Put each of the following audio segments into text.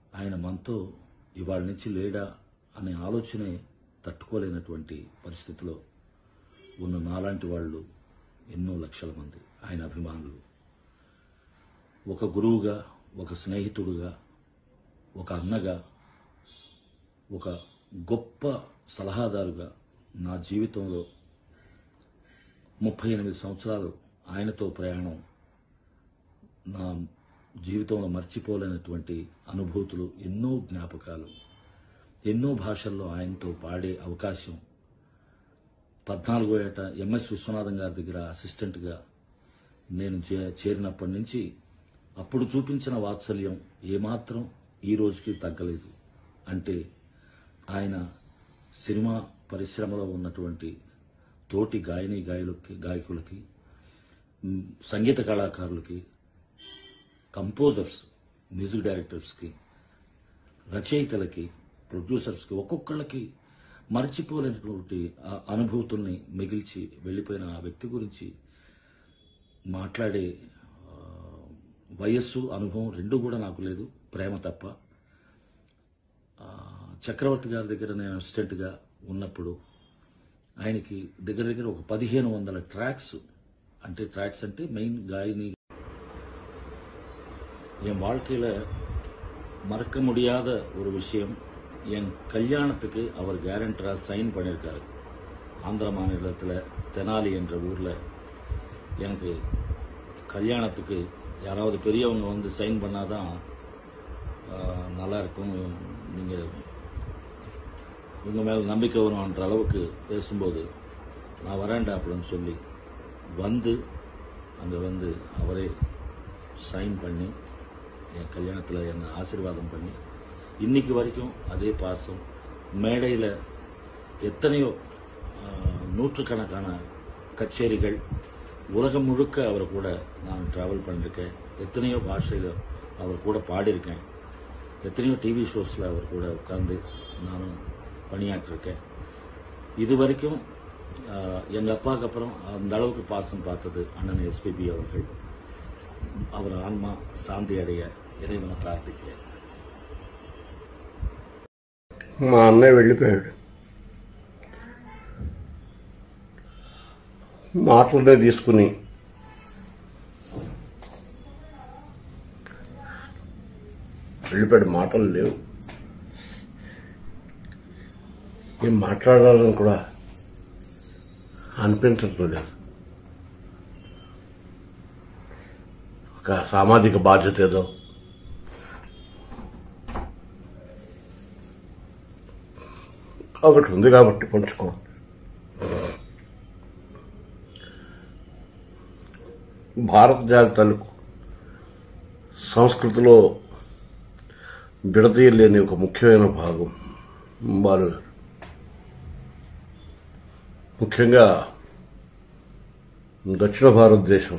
ఆయన మనతో ఇవాళ నుంచి లేడా అనే ఆలోచనే తట్టుకోలేనటువంటి పరిస్థితిలో ఉన్న నాలాంటి వాళ్ళు ఎన్నో లక్షల మంది ఆయన అభిమానులు ఒక గురువుగా ఒక స్నేహితుడుగా ఒక అన్నగా ఒక గొప్ప సలహాదారుగా నా జీవితంలో ముప్పై ఎనిమిది సంవత్సరాలు ఆయనతో ప్రయాణం నా జీవితంలో మర్చిపోలేనటువంటి అనుభూతులు ఎన్నో జ్ఞాపకాలు ఎన్నో భాషల్లో ఆయనతో పాడే అవకాశం పద్నాలుగో ఏట ఎంఎస్ విశ్వనాథం గారి దగ్గర అసిస్టెంట్గా నేను చే- చేరినప్పటి నుంచి అప్పుడు చూపించిన వాత్సల్యం ఏమాత్రం ఈ రోజుకి తగ్గలేదు అంటే ఆయన సినిమా పరిశ్రమలో ఉన్నటువంటి తోటి గాయని గాయలకి గాయకులకి మ్, సంగీత కళాకారులకి కంపోజర్స్ మ్యూజిక్ డైరెక్టర్స్కి రచయితలకి ప్రొడ్యూసర్స్కి ఒక్కొక్కళ్ళకి మర్చిపోలేనటువంటి ఆ అనుభూతుల్ని మిగిల్చి వెళ్ళిపోయిన ఆ వ్యక్తి గురించి మాట్లాడే ఆ, వయస్సు అనుభవం రెండు కూడా నాకు లేదు ప్రేమ తప్ప ఆ, చక్రవర్తి గారి దగ్గర నేను అసిస్టెంట్గా ఉన్నప్పుడు ఆయనకి దగ్గర దగ్గర ఒక పదిహేను వందల ట్రాక్స్ అంటే ట్రాక్స్ అంటే மெயின் காயனி என் வாழ்க்கையில் மறக்க முடியாத ஒரு விஷயம் என் கல்யாணத்துக்கு அவர் கேரண்டராக சைன் பண்ணியிருக்காரு ஆந்திர மாநிலத்தில் தெனாலி என்ற ஊரில் எனக்கு கல்யாணத்துக்கு யாராவது பெரியவங்க வந்து சைன் பண்ணாதான் ஆஹ், நல்லா இருக்கும் நீங்கள் உங்கள் மேலே நம்பிக்கை வரும்ன்ற அளவுக்கு பேசும்போது நான் வரேன்டா அப்படின்னு சொல்லி வந்து அங்கே வந்து அவரே சைன் பண்ணி என் கல்யாணத்தில் என்னை ஆசீர்வாதம் பண்ணி இன்னைக்கு வரைக்கும் அதே பாசம் மேடையில் எத்தனையோ ஆஹ், நூற்றுக்கணக்கான கச்சேரிகள் உலகம் முழுக்க அவர் கூட நான் ட்ராவல் பண்ணியிருக்கேன் எத்தனையோ பாஷையில் அவர் கூட பாடியிருக்கேன் எத்தனையோ டிவி ஷோஸில் அவர் கூட உட்கார்ந்து நானும் பணியாற்றிருக்கேன் இது வரைக்கும் ஆஹ், எங்க அப்பாவுக்கு அப்புறம் அந்த அளவுக்கு பாசம் பார்த்தது அண்ணன் எஸ்பிபி அவர்கள் அவர் ஆன்மா சாந்தி அடைய இறைவனை பிரார்த்திக்கிறேன் మా అన్నయ్య వెళ్ళిపోయాడు మాటలనే తీసుకుని వెళ్ళిపోయాడు మాటలు లేవు ఏం మాట్లాడాలని కూడా అనిపించడం లేదు ఒక సామాజిక బాధ్యత ఏదో ఒకటి ఉంది కాబట్టి పంచుకో భారత జాతి తలకు సంస్కృతిలో విడదీయలేని ఒక ముఖ్యమైన భాగం బాలుగారు ముఖ్యంగా దక్షిణ భారతదేశం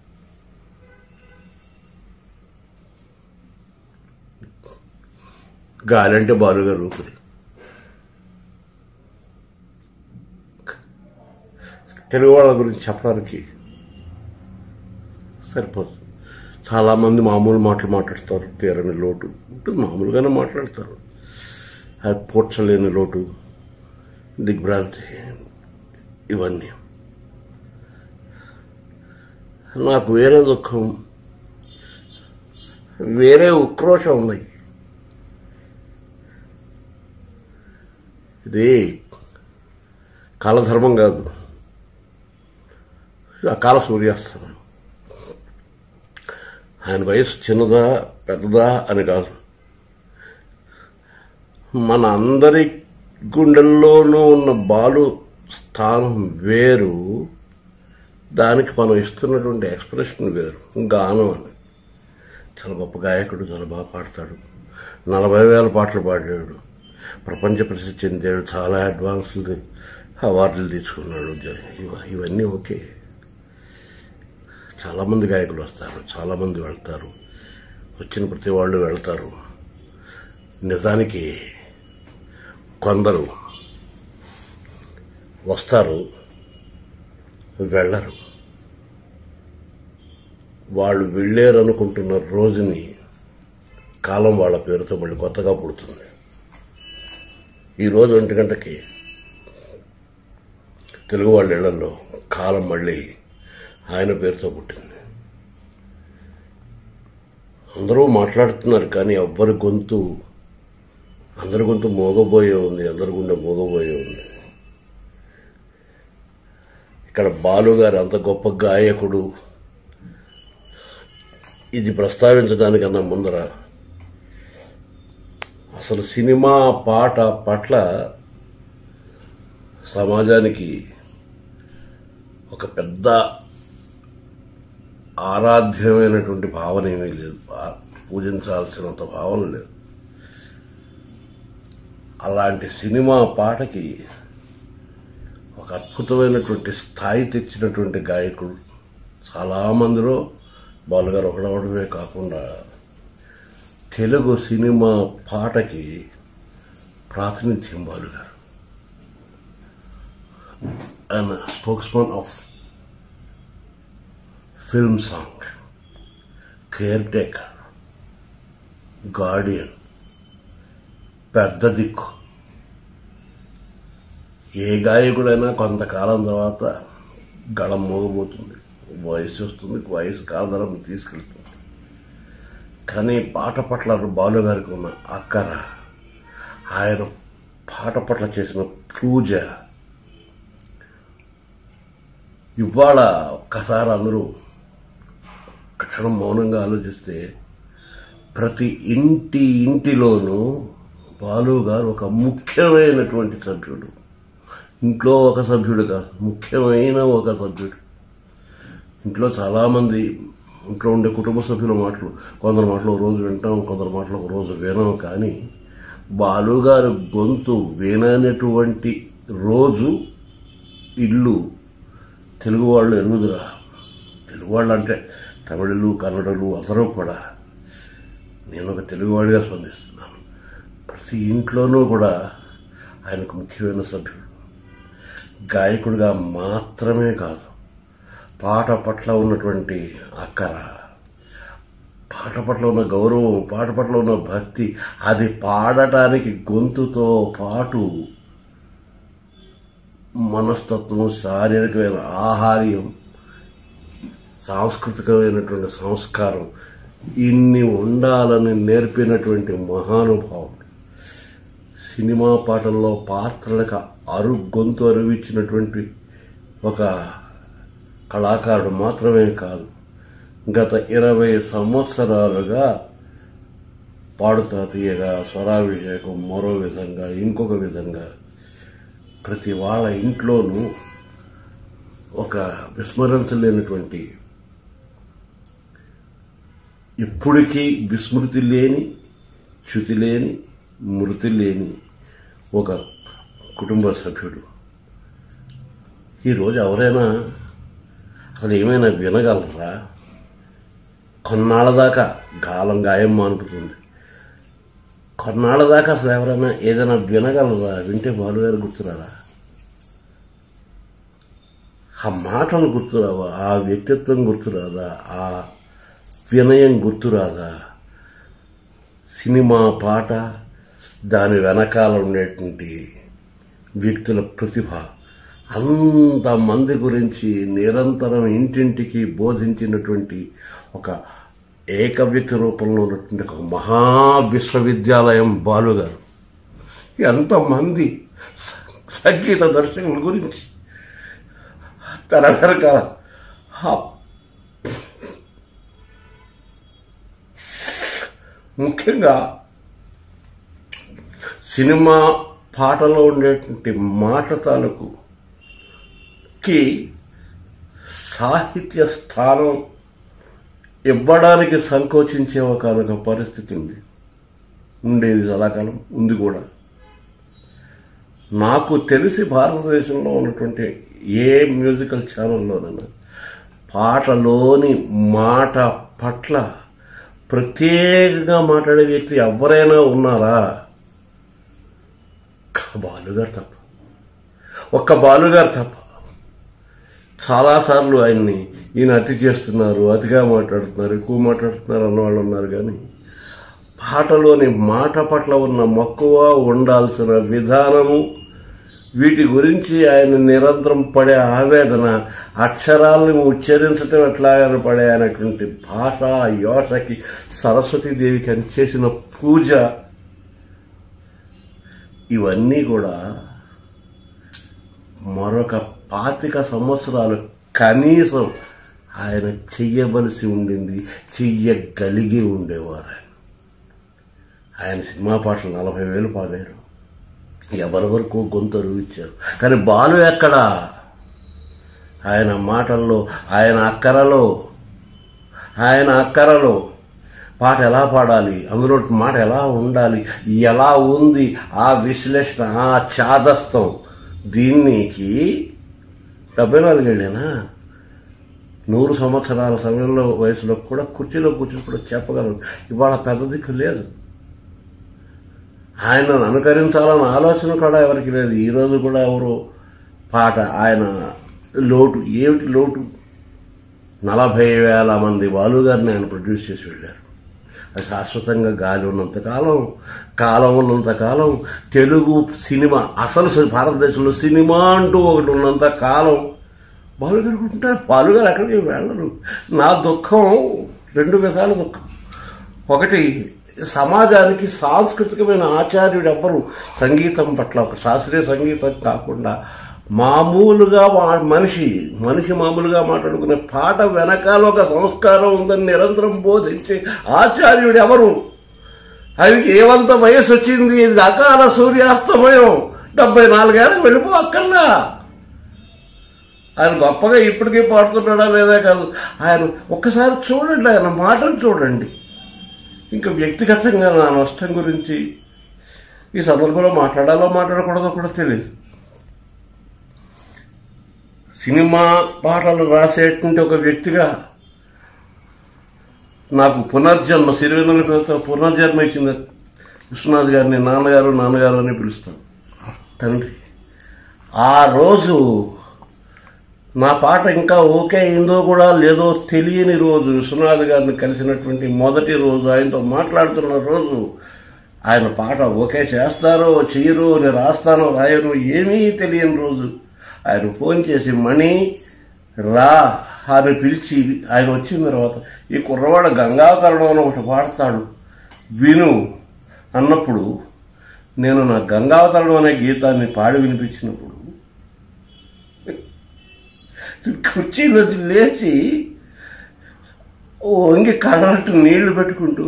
గాలంటే బాలుగారు ఊపిరి తెలుగు వాళ్ళ గురించి చెప్పడానికి సరిపోదు చాలామంది మామూలు మాటలు మాట్లాడతారు తీరని లోటు ఉంటుంది మామూలుగానే మాట్లాడతారు అది పూడ్చలేని లోటు దిగ్భ్రాంతి ఇవన్నీ నాకు వేరే దుఃఖం వేరే ఉక్రోషం ఉన్నాయి ఇది కాలధర్మం కాదు అకాల సూర్యాస్తమయం ఆయన వయసు చిన్నదా పెద్దదా అని కాదు మన అందరి గుండెల్లోనూ ఉన్న బాలు స్థానం వేరు దానికి మనం ఇస్తున్నటువంటి ఎక్స్ప్రెషన్ వేరు గానం అని చాలా గొప్ప గాయకుడు చాలా బాగా పాడతాడు నలభై వేల పాటలు పాడాడు ప్రపంచ ప్రసిద్ధి చెందాడు చాలా అడ్వాన్స్డ్ అవార్డులు తీసుకున్నాడు జ- ఇవ- ఇవన్నీ ఓకే చాలామంది గాయకులు వస్తారు చాలామంది వెళ్తారు వచ్చిన ప్రతి వాళ్ళు వెళ్తారు నిజానికి కొందరు వస్తారు వెళ్ళరు వాళ్ళు వెళ్ళారనుకుంటున్న రోజుని కాలం వాళ్ళ పేరుతో మళ్ళీ కొత్తగా పుడుతుంది ఈరోజు ఒంటి గంటకి తెలుగు వాళ్ళ ఇళ్లలో కాలం మళ్ళీ ఆయన పేరుతో పుట్టింది అందరూ మాట్లాడుతున్నారు కానీ ఎవ్వరి గొంతు అందరి గొంతు మోగబోయే ఉంది అందరి గుండె మోగబోయే ఉంది ఇక్కడ బాలు గారు అంత గొప్ప గాయకుడు ఇది ప్రస్తావించడానికన్నా ముందర అసలు సినిమా పాట పట్ల సమాజానికి ఒక పెద్ద ఆరాధ్యమైనటువంటి భావన ఏమీ లేదు ఆ- పూజించాల్సినంత భావన లేదు అలాంటి సినిమా పాటకి ఒక అద్భుతమైనటువంటి స్థాయి తెచ్చినటువంటి గాయకుడు చాలా మందిలో బాలుగారు ఒకడవడమే కాకుండా తెలుగు సినిమా పాటకి ప్రాతినిధ్యం బాలుగారు ఆయన spokesman of film song caretaker guardian పెద్ద దిక్కు ఏ గాయకుడైనా కొంతకాలం తర్వాత గళం మోగబోతుంది వయసు వస్తుంది వయసు కాలధరం తీసుకెళ్తుంది కానీ పాట పట్ల బాలు గారికి ఉన్న అక్కర ఆయన పాట పట్ల చేసిన పూజ ఇవాళ ఒక్కసారి అందరూ ఒక క్షణం మౌనంగా ఆలోచిస్తే ప్రతి ఇంటి ఇంటిలోనూ బాలు గారు ఒక ముఖ్యమైనటువంటి సభ్యుడు ఇంట్లో ఒక సభ్యుడు కాదు ముఖ్యమైన ఒక సభ్యుడు ఇంట్లో చాలా మంది ఇంట్లో ఉండే కుటుంబ సభ్యుల మాటలు కొందరు మాటలు ఒక రోజు వింటాం కొందరు మాటలు ఒక రోజు వినాం కానీ బాలుగారు గొంతు విననటువంటి రోజు ఇల్లు తెలుగు వాళ్ళు ఎరుగుదురా తెలుగు వాళ్ళు అంటే తమిళులు కన్నడలు అందరూ కూడా నేను ఒక తెలుగువాడిగా స్పందిస్తున్నాను ప్రతి ఇంట్లోనూ కూడా ఆయనకు ముఖ్యమైన సభ్యుడు గాయకుడిగా మాత్రమే కాదు పాట పట్ల ఉన్నటువంటి అక్కర పాట పట్ల ఉన్న గౌరవం పాట పట్ల ఉన్న భక్తి అది పాడటానికి గొంతుతో పాటు మనస్తత్వం శారీరకమైన ఆహార్యం సాంస్కృతికమైనటువంటి సంస్కారం ఇన్ని ఉండాలని నేర్పినటువంటి మహానుభావుడు సినిమా పాటల్లో పాత్రలకు అరు గొంతు అరువిచ్చినటువంటి ఒక కళాకారుడు మాత్రమే కాదు గత ఇరవై సంవత్సరాలుగా పాడుతా తీయగా స్వరాభిషేకం మరో విధంగా ఇంకొక విధంగా ప్రతి వాళ్ళ ఇంట్లోనూ ఒక విస్మరించలేనటువంటి ఇప్పటికీ విస్మృతి లేని శృతి లేని మృతి లేని ఒక కుటుంబ సభ్యుడు ఈరోజు ఎవరైనా అసలు ఏమైనా వినగలరా కొన్నాళ్ళ దాకా గాలం గాయం మానుపుతుంది కొన్నాళ్ళ దాకా అసలు ఎవరైనా ఏదైనా వినగలరా వింటే బాలుగారు గుర్తురారా ఆ మాటలు గుర్తురావా ఆ వ్యక్తిత్వం గుర్తురాదా ఆ వినయం గుర్తురాదా సినిమా పాట దాని వెనకాల ఉండేటువంటి వ్యక్తుల ప్రతిభ అంతమంది గురించి నిరంతరం ఇంటింటికి బోధించినటువంటి ఒక ఏక వ్యక్తి రూపంలో ఉన్నటువంటి ఒక మహా విశ్వవిద్యాలయం బాలుగారు ఎంతమంది సంగీత దర్శకుల గురించి తన వెనక ఆ ముఖ్యంగా సినిమా పాటలో ఉండేటువంటి మాట తాలూకు కి సాహిత్య స్థానం ఇవ్వడానికి సంకోచించే ఒక పరిస్థితి ఉంది ఉండేది చాలాకాలం ఉంది కూడా నాకు తెలిసి భారతదేశంలో ఉన్నటువంటి ఏ మ్యూజికల్ ఛానల్లోనైనా పాటలోని మాట పట్ల ప్రత్యేకంగా మాట్లాడే వ్యక్తి ఎవరైనా ఉన్నారా ఒక్క బాలుగారు తప్ప ఒక్క బాలుగారు తప్ప చాలాసార్లు ఆయన్ని ఈయన అతి చేస్తున్నారు అతిగా మాట్లాడుతున్నారు ఎక్కువ మాట్లాడుతున్నారు అన్న వాళ్ళు ఉన్నారు కానీ పాటలోని మాట పట్ల ఉన్న మక్కువ ఉండాల్సిన విధానము వీటి గురించి ఆయన నిరంతరం పడే ఆవేదన అక్షరాలను ఉచ్చరించటం ఎట్లాగని పడే అనేటువంటి భాష యోషకి సరస్వతీదేవికి అని చేసిన పూజ ఇవన్నీ కూడా మరొక పాతిక సంవత్సరాలు కనీసం ఆయన చెయ్యవలసి ఉండింది చెయ్యగలిగి ఉండేవారు ఆయన ఆయన సినిమా పాటలు నలభై వేలు పాడారు ఎవరి వరకు గొంతరు ఇచ్చారు కానీ బాలు ఎక్కడా ఆయన మాటల్లో ఆయన అక్కరలో ఆయన అక్కరలో పాట ఎలా పాడాలి అందులో మాట ఎలా ఉండాలి ఎలా ఉంది ఆ విశ్లేషణ ఆ చాదస్తం దీనికి డెబ్బై నాలుగేళ్ళేనా నూరు సంవత్సరాల సమయంలో వయసులో కూడా కుర్చీలో కూర్చుని కూడా చెప్పగలరు ఇవాళ పెద్ద దిక్కు లేదు ఆయనను అనుకరించాలన్న ఆలోచన కూడా ఎవరికి లేదు ఈ రోజు కూడా ఎవరు పాట ఆయన లోటు ఏమిటి లోటు నలభై వేల మంది బాలుగారిని ఆయన ప్రొడ్యూస్ చేసి వెళ్ళారు అది శాశ్వతంగా గాలి ఉన్నంతకాలం కాలం ఉన్నంతకాలం తెలుగు సినిమా అసలు సి- భారతదేశంలో సినిమా అంటూ ఒకటి ఉన్నంత కాలం బాలుగారు ఉంటారు బాలుగారు ఎక్కడికి వెళ్ళరు నా దుఃఖం రెండు విధాల దుఃఖం ఒకటి సమాజానికి సాంస్కృతికమైన ఆచార్యుడు ఎవ్వరు సంగీతం పట్ల ఒక శాస్త్రీయ సంగీతం కాకుండా మామూలుగా మా- మనిషి మనిషి మామూలుగా మాట్లాడుకునే పాట వెనకాల ఒక సంస్కారం ఉందని నిరంతరం బోధించే ఆచార్యుడు ఎవరు అది ఏమంత వయసు వచ్చింది ఇది అకాల సూర్యాస్తమయం డెబ్బై నాలుగేళ్ళకి వెళ్ళిపో అక్కర్లా ఆయన గొప్పగా ఇప్పటికీ పాడుతున్నాడా లేదా కాదు ఆయన ఒక్కసారి చూడండి ఆయన మాటలు చూడండి ఇంకా వ్యక్తిగతంగా నా నష్టం గురించి ఈ సందర్భంలో మాట్లాడాలో మాట్లాడకూడదో కూడా తెలియదు సినిమా పాటలు రాసేటువంటి ఒక వ్యక్తిగా నాకు పునర్జన్మ సిరివెన్నెల పేరుతో పునర్జన్మ ఇచ్చింది విశ్వనాథ్ గారిని నాన్నగారు నాన్నగారు అని పిలుస్తాను తండ్రి ఆ రోజు నా పాట ఇంకా ఓకే అయిందో కూడా లేదో తెలియని రోజు విశ్వనాథ్ గారిని కలిసినటువంటి మొదటి రోజు ఆయనతో మాట్లాడుతున్న రోజు ఆయన పాట ఓకే చేస్తారో చెయ్యరో నేను రాస్తానో రాయను ఏమీ తెలియని రోజు ఆయన ఫోన్ చేసి మణి రా అని పిలిచి ఆయన వచ్చిన తర్వాత ఈ కుర్రవాడు గంగాకరణం అని ఒకటి పాడతాడు విను అన్నప్పుడు నేను నా గంగావతరణం అనే గీతాన్ని పాడి వినిపించినప్పుడు కుర్చీలో లేచి వంగి కళ్ళట్టు నీళ్లు పెట్టుకుంటూ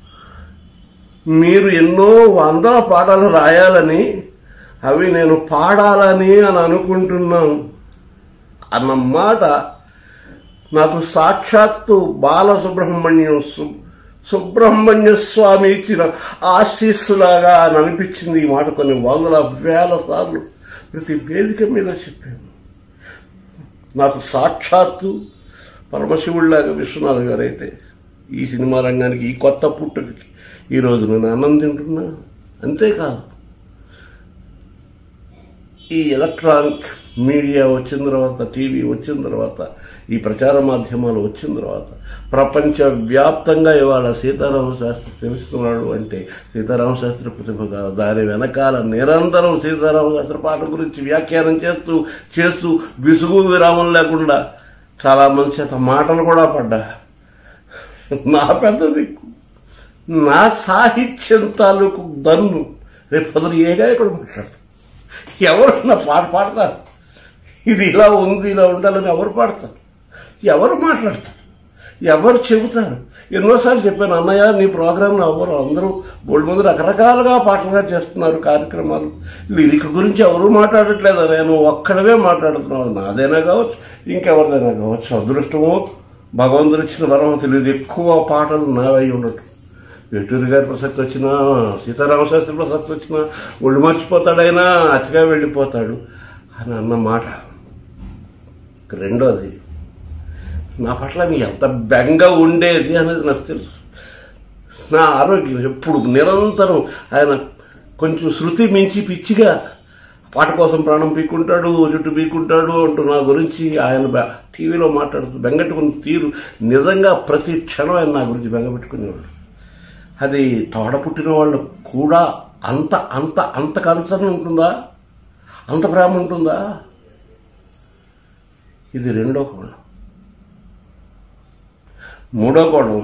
మీరు ఎన్నో వందల పాటలు రాయాలని అవి నేను పాడాలని అని అనుకుంటున్నాను అన్న మాట నాకు సాక్షాత్తు బాలసుబ్రహ్మణ్యం సు- సుబ్రహ్మణ్య స్వామి ఇచ్చిన ఆశీస్సులాగా అని అనిపించింది ఈ మాట కొన్ని వందల వేల సార్లు ప్రతి వేదిక మీద చెప్పాను నాకు సాక్షాత్తు పరమశివుడిలాగా విశ్వనాథ్ గారు అయితే ఈ సినిమా రంగానికి ఈ కొత్త పుట్టుకకి ఈరోజు నేను అన్నం తింటున్నా అంతేకాదు ఈ ఎలక్ట్రానిక్ మీడియా వచ్చిన తర్వాత టీవీ వచ్చిన తర్వాత ఈ ప్రచార మాధ్యమాలు వచ్చిన తర్వాత ప్రపంచ వ్యాప్తంగా ఇవాళ సీతారామ శాస్త్రి తెలుస్తున్నాడు అంటే సీతారామ శాస్త్రి ప్రతిభ కాదు దాని వెనకాల నిరంతరం సీతారామ శాస్త్రి పాట గురించి వ్యాఖ్యానం చేస్తూ చేస్తూ విసుగు విరామం లేకుండా చాలా మంది చేత మాటలు కూడా పడ్డా నా పెద్ద దిక్కు నా సాహిత్యం తాలూకు దన్ను రేపు పొద్దున ఏ గాయకుడు మాట్లాడతారు ఎవరు నా పాట పాడతారు ఇది ఇలా ఉంది ఇలా ఉండాలని ఎవరు పాడతారు ఎవరు మాట్లాడతారు ఎవరు చెబుతారు ఎన్నోసార్లు చెప్పాను అన్నయ్య నీ ప్రోగ్రామ్ ఎవరు అందరూ బోల్డ్ మంది రకరకాలుగా పాటలుగా చేస్తున్నారు కార్యక్రమాలు లిరిక్ గురించి ఎవరు మాట్లాడట్లేదు నేను ఒక్కడవే మాట్లాడుతున్నాను నాదైనా కావచ్చు ఇంకెవరిదైనా కావచ్చు అదృష్టమో భగవంతుడు ఇచ్చిన వరం తెలియదు ఎక్కువ పాటలు నావై ఉండటం ఎటూరి గారి ప్రసక్తి వచ్చినా సీతారామశాస్త్రి ప్రసక్తి వచ్చినా ఒళ్ళు మర్చిపోతాడైనా అతిగా వెళ్ళిపోతాడు అని అన్న మాట రెండోది నా పట్ల మీ ఎంత బెంగ ఉండేది అనేది నాకు తెలుసు నా ఆరోగ్యం ఎప్పుడు నిరంతరం ఆయన కొంచెం శృతి మించి పిచ్చిగా పాట కోసం ప్రాణం పీక్కుంటాడు జుట్టు పీక్కుంటాడు అంటూ నా గురించి ఆయన బె- టీవీలో మాట్లాడుతూ బెంగట్టుకున్న తీరు నిజంగా ప్రతి క్షణం ఆయన నా గురించి బెంగ పెట్టుకునేవాడు అది తోడ పుట్టిన వాళ్ళు కూడా అంత అంత అంత కన్సర్న్ ఉంటుందా అంత ప్రేమ ఉంటుందా ఇది రెండో కోణం మూడో కోణం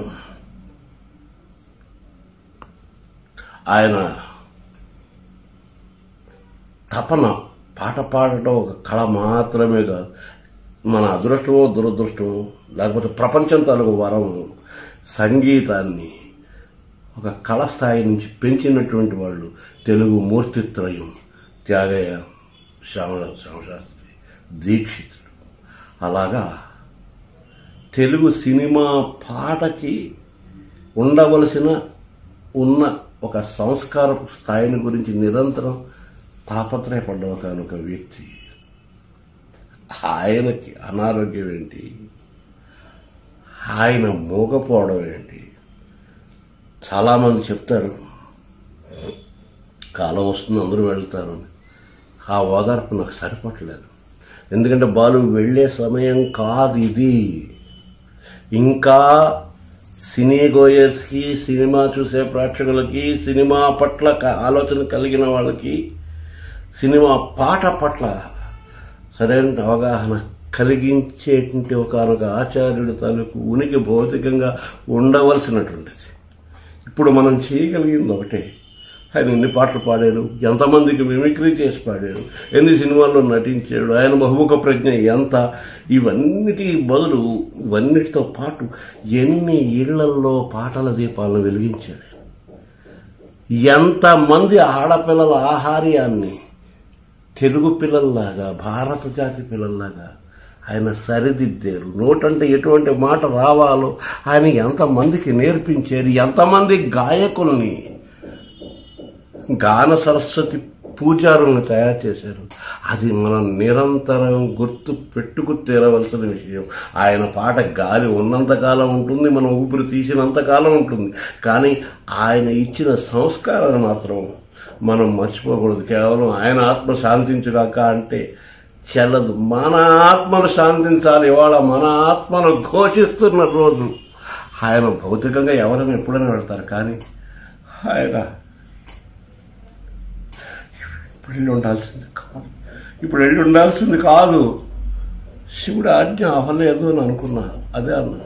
ఆయన తపన పాట పాడటం ఒక కళ మాత్రమే కాదు మన అదృష్టమో దురదృష్టమో లేకపోతే ప్రపంచం తాలూకు వరము సంగీతాన్ని ఒక కళ స్థాయి నుంచి పెంచినటువంటి వాళ్ళు తెలుగు మూర్తిత్రయం త్యాగయ్య శ్యామల శ్యామశాస్త్రి దీక్షితులు అలాగా తెలుగు సినిమా పాటకి ఉండవలసిన ఉన్న ఒక సంస్కారపు స్థాయిని గురించి నిరంతరం తాపత్రయపడ్డ ఒక వ్యక్తి ఆయనకి అనారోగ్యం ఏంటి ఆయన మూగపోవడం ఏంటి చాలామంది చెప్తారు కాలం వస్తుంది అందరూ వెళ్తారు అని. ఆ ఓదార్పు నాకు సరిపట్టలేదు ఎందుకంటే బాలు వెళ్ళే సమయం కాదు ఇది ఇంకా సినీ గోయర్స్కి సినిమా చూసే ప్రేక్షకులకి సినిమా పట్ల క- ఆలోచన కలిగిన వాళ్ళకి సినిమా పాట పట్ల సరైన అవగాహన కలిగించేటువంటి ఒకనొక ఆచార్యుడి తాలూకు ఉనికి భౌతికంగా ఉండవలసినటువంటిది ఇప్పుడు మనం చేయగలిగింది ఒకటే ఆయన ఎన్ని పాటలు పాడాడు ఎంతమందికి మిమిక్రీ చేసి పాడాడు ఎన్ని సినిమాల్లో నటించాడు ఆయన బహుముఖ ప్రజ్ఞ ఎంత ఇవన్నిటికి బదులు ఇవన్నిటితో పాటు ఎన్ని ఇళ్లల్లో పాటల దీపాలను వెలిగించాడు ఎంతమంది ఆడపిల్లల ఆహార్యాన్ని తెలుగు పిల్లల్లాగా భారత జాతి పిల్లల్లాగా ఆయన సరిదిద్దారు నోటంటే ఎటువంటి మాట రావాలో ఆయన ఎంతమందికి నేర్పించారు ఎంతమంది గాయకుల్ని గాన సరస్వతి పూజారుల్ని తయారు చేశారు అది మనం నిరంతరం గుర్తు పెట్టుకు తీరవలసిన విషయం ఆయన పాట గాలి ఉన్నంతకాలం ఉంటుంది మనం ఊపిరి తీసినంతకాలం ఉంటుంది కానీ ఆయన ఇచ్చిన సంస్కారాన్ని మాత్రం మనం మర్చిపోకూడదు కేవలం ఆయన ఆత్మ శాంతించుగాక అంటే చెల్లదు మన ఆత్మను శాంతించాలి ఇవాళ మన ఆత్మను ఘోషిస్తున్న రోజు ఆయన భౌతికంగా ఎవరైనా ఎప్పుడైనా వెళ్తారు కానీ ఆయన ఇప్పుడు వెళ్ళి ఉండాల్సింది కాదు ఇప్పుడు వెళ్ళి ఉండాల్సింది కాదు శివుడు ఆజ్ఞ అవ్వలేదు అని అనుకున్నా అదే అన్నా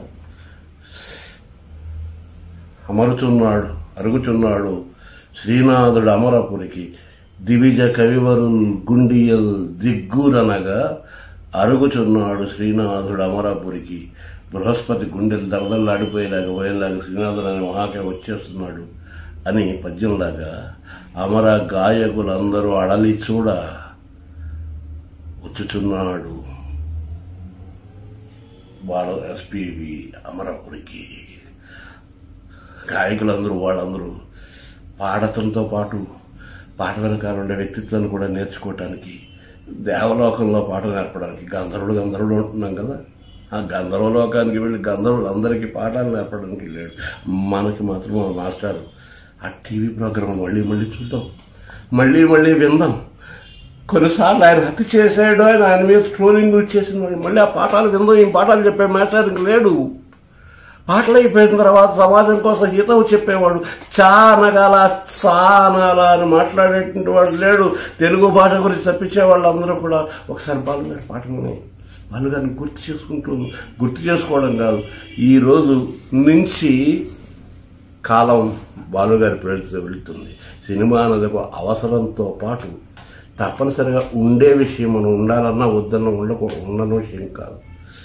అమరుచున్నాడు అరుగుచున్నాడు శ్రీనాథుడు అమరపురికి దివిజ కవివరుల్ గుండియల్ దిగ్గురనగా అరుగుచున్నాడు శ్రీనాథుడు అమరపురికి బృహస్పతి గుండెలు దరదల్లాడిపోయేలాగా పోయేలాగా శ్రీనాథుడు అనే మహాకవి వచ్చేస్తున్నాడు అని పద్యంలాగా అమర గాయకులందరూ అడలి చూడ వచ్చుచున్నాడు వాళ్ళ ఎస్పీవి అమరపురికి గాయకులందరూ వాళ్ళందరూ పాడటంతో పాటు పాట వెనకాల ఉండే వ్యక్తిత్వాన్ని కూడా నేర్చుకోవటానికి దేవలోకంలో పాట నేర్పడానికి గంధర్వుడు గంధర్వుడు ఉంటున్నాం కదా ఆ గంధర్వలోకానికి వెళ్ళి గంధర్వులు అందరికీ పాఠాలు నేర్పడానికి వెళ్ళాడు మనకి మాత్రం మన మాస్టర్ ఆ టీవీ ప్రోగ్రాం మళ్ళీ మళ్ళీ చూద్దాం మళ్ళీ మళ్ళీ విందాం కొన్నిసార్లు ఆయన హత్య చేశాడు ఆయన ఆయన మీద ట్రోలింగ్ చేసిన వాడు మళ్ళీ ఆ పాఠాలు విందాం ఈ పాఠాలు చెప్పే మాస్టర్ ఇంక లేడు పాటలు అయిపోయిన తర్వాత సమాజం కోసం హితవు చెప్పేవాడు చా అనగాల సా అనాల అని మాట్లాడేటువంటి వాడు లేడు తెలుగు భాష గురించి తప్పించే వాళ్ళందరూ కూడా ఒకసారి బాలు గారి పాటలని బాలు గారిని గుర్తు చేసుకుంటూ గుర్తు చేసుకోవడం కాదు ఈ రోజు నుంచి కాలం బాలుగారి పేరుతో వెళుతుంది సినిమా అన్నది ఒక అవసరంతో పాటు తప్పనిసరిగా ఉండే విషయం మనం ఉండాలన్నా వద్దన్నా ఉండకూ ఉండని విషయం కాదు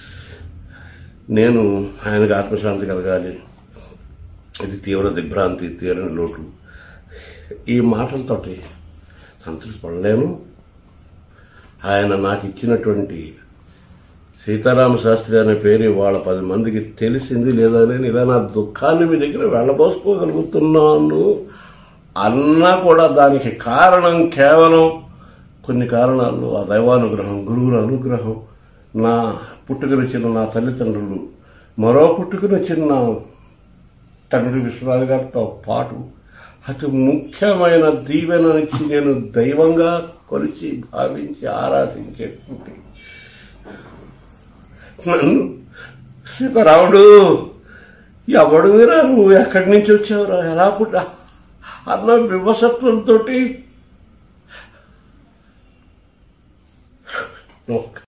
నేను ఆయనకు ఆత్మశాంతి కలగాలి ఇది తీవ్ర దిగ్భ్రాంతి తీరని లోటు ఈ మాటలతోటి సంతృష్టిపడలేను ఆయన నాకు ఇచ్చినటువంటి సీతారామ శాస్త్రి అనే పేరు వాళ్ళ పది మందికి తెలిసింది లేదా నేను ఇలా నా దుఃఖాన్ని మీ దగ్గర వెళ్ళబోసుకోగలుగుతున్నాను అన్నా కూడా దానికి కారణం కేవలం కొన్ని కారణాలు ఆ దైవానుగ్రహం గురువుల అనుగ్రహం నా పుట్టుకనిచ్చిన నా తల్లిదండ్రులు మరో పుట్టుకనిచ్చిన నా తండ్రి విశ్వనాథ్ గారితో పాటు అతి ముఖ్యమైన దీవెననిచ్చి నేను దైవంగా కొలిచి భావించి ఆరాధించేటువంటి నన్ను సీతారాముడు ఎవడువిరా నువ్వు ఎక్కడి నుంచి వచ్చావురా ఎలా పుట్టా అన్న వివసత్వంతో